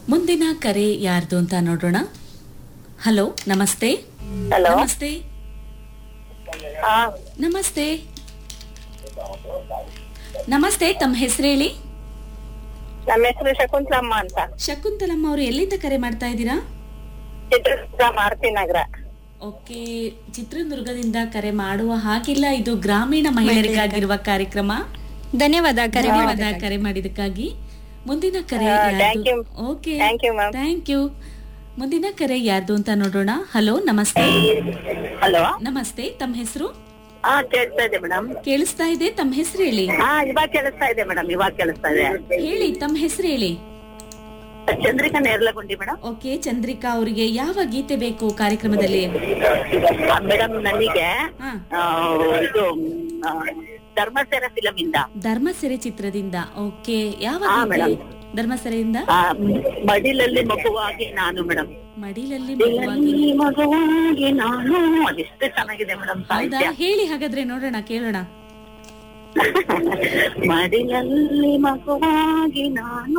ಮುಂದಿನ ಕರೆ ಯಾರ್ದು ಅಂತ ನೋಡೋಣ ಹಲೋ ನಮಸ್ತೆ ಹಲೋ ನಮಸ್ತೆ ಹಾ ನಮಸ್ತೆ ನಮಸ್ತೆ ತಮ್ಮ ಹೆಸರು ಹೇಳಿ ನಮ್ಮ ಹೆಸರು ಶಕುಂತಲಮ್ಮ ಅಂತ ಶಕುಂತಲಮ್ಮ ಅವರು ಎಲ್ಲಿಂದ ಕರೆ ಮಾಡ್ತಾ ಇದ್ದೀರಾ ಚಿತ್ರದುರ್ಗ ಮಾರುತಿ ನಗರ ಓಕೆ ಚಿತ್ರದುರ್ಗದಿಂದ ಕರೆ ಮಾಡುವ ಹಾಗಿಲ್ಲ ಇದು ಗ್ರಾಮೀಣ ಮಹಿಳೆಯರಿಗಾಗಿರುವ ಕಾರ್ಯಕ್ರಮ ಧನ್ಯವಾದ ಕರೆ ಧನ್ಯವಾದ ಕರೆ ಮಾಡಿದಕ್ಕಾಗಿ ಮುಂದಿನ ಕರೆ ಹಾ, ಯಾರ್ದು? thank you. Okay Thank you, ma'am. Thank you ಮುಂದಿನ ಕರೆ ಯಾರ್ದು ಅಂತ ನೋಡೋಣ ಹಲೋ ನಮಸ್ತೆ ಹಲೋ ನಮಸ್ತೆ ತಮ್ಮ ಹೆಸರು ಹಾ ಕೇಳ್ತಾ ಇದೆ ಮೇಡಮ್ ಕೇಳಿಸ್ತಾ ಇದೆ ತಮ್ಮ ಹೆಸರು ಹೇಳಿ ಹಾ ಇವಾಗ ಕೇಳಿಸ್ತಾ ಇದೆ ಮೇಡಮ್ ಇವಾಗ ಕೇಳಿಸ್ತಾ ಇದೆ ಹೇಳಿ ತಮ್ಮ ಹೆಸರು ಹೇಳಿ ಚಂದ್ರಿಕಾ ನೇರ್ಲಗುಂಡಿ ಮೇಡಮ್ ಓಕೆ ಚಂದ್ರಿಕಾ ಅವರಿಗೆ ಯಾವ ಗೀತೆ ಬೇಕು ಕಾರ್ಯಕ್ರಮದಲ್ಲಿ ಮೇಡಮ್ ನನಗೆ ಹಾ ಆ, ಇದು ಆ, ಧರ್ಮಸ್ಥಳ ಫಿಲಂ ಇಂದ ಧರ್ಮಸೆರೆ ಚಿತ್ರದಿಂದ ಓಕೆ ಯಾವ ಹಾ, ಗೀತೆ ಮೇಡಮ್. ಧರ್ಮಸೆರೆಯಿಂದ ಆ, ಮಡಿಲಲ್ಲಿ ಮಗುವಾಗಿ ನಾನು ಮೇಡಮ್ ಮಡಿಲಲ್ಲಿ ಮಗುವಾಗಿ ಮಡಿಲಲ್ಲಿ ಮಗುವಾಗಿ ನಾನು ಅದೆಷ್ಟು ಚೆನ್ನಾಗಿದೆ ಮೇಡಮ್ ಹೌದಾ ಸಾಹಿತ್ಯ ಹೇಳಿ ಹಾಗಾದ್ರೆ ನೋಡೋಣ ಕೇಳೋಣ ಮಡಿಲಲ್ಲಿ ಮಗುವಾಗಿ ನಾನು